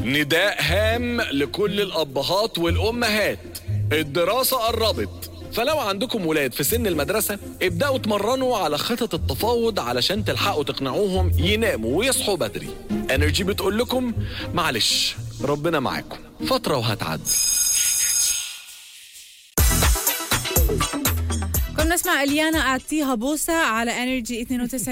نداء هام لكل الأبهات والأمهات الدراسة قربت فلو عندكم ولاد في سن المدرسة ابدأوا اتمرنوا على خطط التفاوض علشان تلحقوا تقنعوهم يناموا ويصحوا بدري انرجي بتقول لكم معلش ربنا معاكم فترة وهتعدي كنا نسمع اليانا اعطيها بوسه على انرجي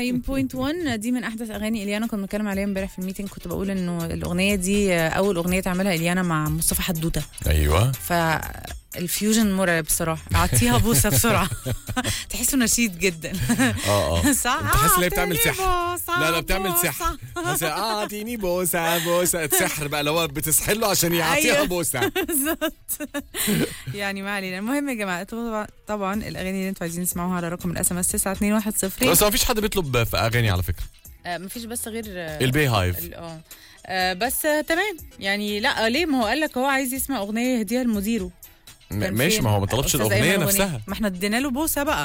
92.1 دي من احدث اغاني اليانا كنا بنتكلم عليها امبارح في الميتنج كنت بقول انه الاغنيه دي اول اغنيه تعملها اليانا مع مصطفى حدوته ايوه فالفيوجن مرعب بصراحه اعطيها بوسه بسرعه تحسه نشيد جدا اه اه صح انت حاسس ان هي بتعمل أعطيني سحر بوسة، لا لا بتعمل بوسة. سحر حاسس اه اعطيني بوسه بوسه سحر بقى اللي هو بتسحر له عشان يعطيها أيوه. بوسه بالظبط يعني ما علينا المهم يا جماعه طبعا طبعا الاغاني اللي انتوا عايزين تسمعوها على رقم الاس ام اس 9210 بس ما فيش حد بيطلب في اغاني على فكره آه مفيش بس غير آه، البي هايف ال- اه آه، بس آه، تمام يعني لا آه، ليه ما هو قال لك هو عايز يسمع اغنيه يهديها لمديره كان ماشي فين؟ ما هو ما طلبش أستاذ الاغنيه أيمن نفسها ما احنا ادينا له بوسه بقى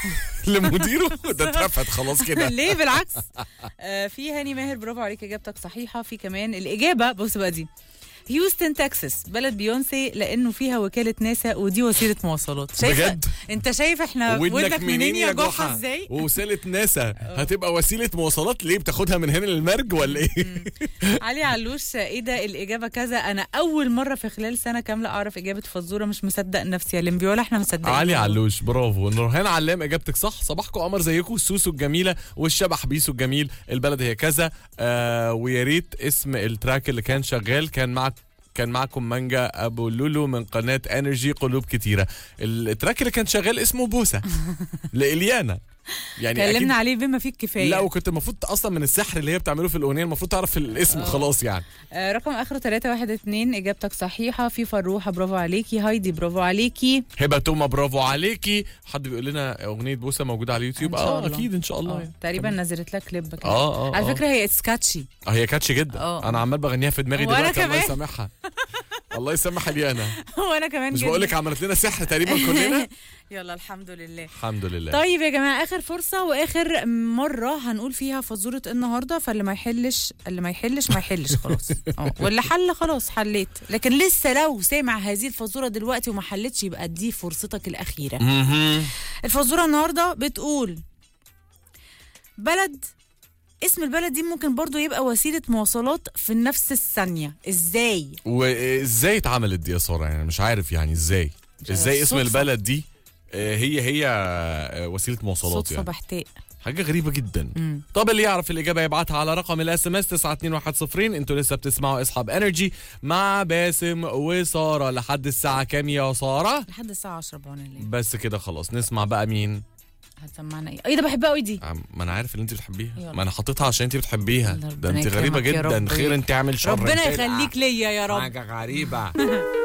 لمديره ده اترفد خلاص كده ليه بالعكس آه في هاني ماهر برافو عليك اجابتك صحيحه في كمان الاجابه بص بقى دي هيوستن تكساس بلد بيونسي لانه فيها وكاله ناسا ودي وسيله مواصلات شايف بجد؟ انت شايف احنا ودنك منين يا جحا ازاي ووسيله ناسا هتبقى وسيله مواصلات ليه بتاخدها من هنا للمرج ولا ايه علي علوش ايه ده الاجابه كذا انا اول مره في خلال سنه كامله اعرف اجابه فزوره مش مصدق نفسي يا لمبي ولا احنا مصدقين علي علوش برافو نورهان علام اجابتك صح صباحكم قمر زيكم السوسو الجميله والشبح بيسو الجميل البلد هي كذا آه ويا ريت اسم التراك اللي كان شغال كان معك كان معكم مانجا ابو لولو من قناه انرجي قلوب كتيره التراك اللي كان شغال اسمه بوسه لإليانا يعني اتكلمنا عليه بما فيه الكفايه لا وكنت المفروض اصلا من السحر اللي هي بتعمله في الاغنيه المفروض تعرف الاسم خلاص يعني آه رقم اخره 312 اجابتك صحيحه في فروحه برافو عليكي هايدي برافو عليكي هبه توما برافو عليكي حد بيقول لنا اغنيه بوسه موجوده على اليوتيوب إن شاء اه الله. اكيد ان شاء الله آه، يعني. تقريبا نزلت لك كليب كده اه اه على آه. فكره هي سكاتشي اه هي كاتش جدا اه. انا عمال بغنيها في دماغي وأنا دلوقتي الله كمان. يسامحها الله يسامح اليانا وانا كمان مش جدا. بقول لك عملت لنا سحر تقريبا كلنا يلا الحمد لله الحمد لله طيب يا جماعه اخر فرصه واخر مره هنقول فيها فزوره النهارده فاللي ما يحلش اللي ما يحلش ما يحلش خلاص اه واللي حل خلاص حليت لكن لسه لو سامع هذه الفزوره دلوقتي وما حلتش يبقى دي فرصتك الاخيره مهم. الفزوره النهارده بتقول بلد اسم البلد دي ممكن برضو يبقى وسيله مواصلات في نفس الثانيه ازاي وازاي اتعملت دي يا ساره يعني مش عارف يعني ازاي ازاي اسم صدفة. البلد دي آه، هي هي آه، وسيله مواصلات صدفه يعني بحتاء حاجه غريبه جدا مم. طب اللي يعرف الاجابه يبعتها على رقم الاس ام اس 92110 انتوا لسه بتسمعوا اصحاب انرجي مع باسم وساره لحد الساعه كام يا ساره لحد الساعه 10 بعون الليل بس كده خلاص نسمع بقى مين هتسمعنا ايه ايه ده بحبها قوي دي عم- ما انا عارف اللي انت بتحبيها يلا. ما انا حاططها عشان انت بتحبيها ربنا ده انت غريبه يكرمك يا جدا رب. خير انت اعمل شر ربنا انت يخليك ليا يا رب حاجه غريبه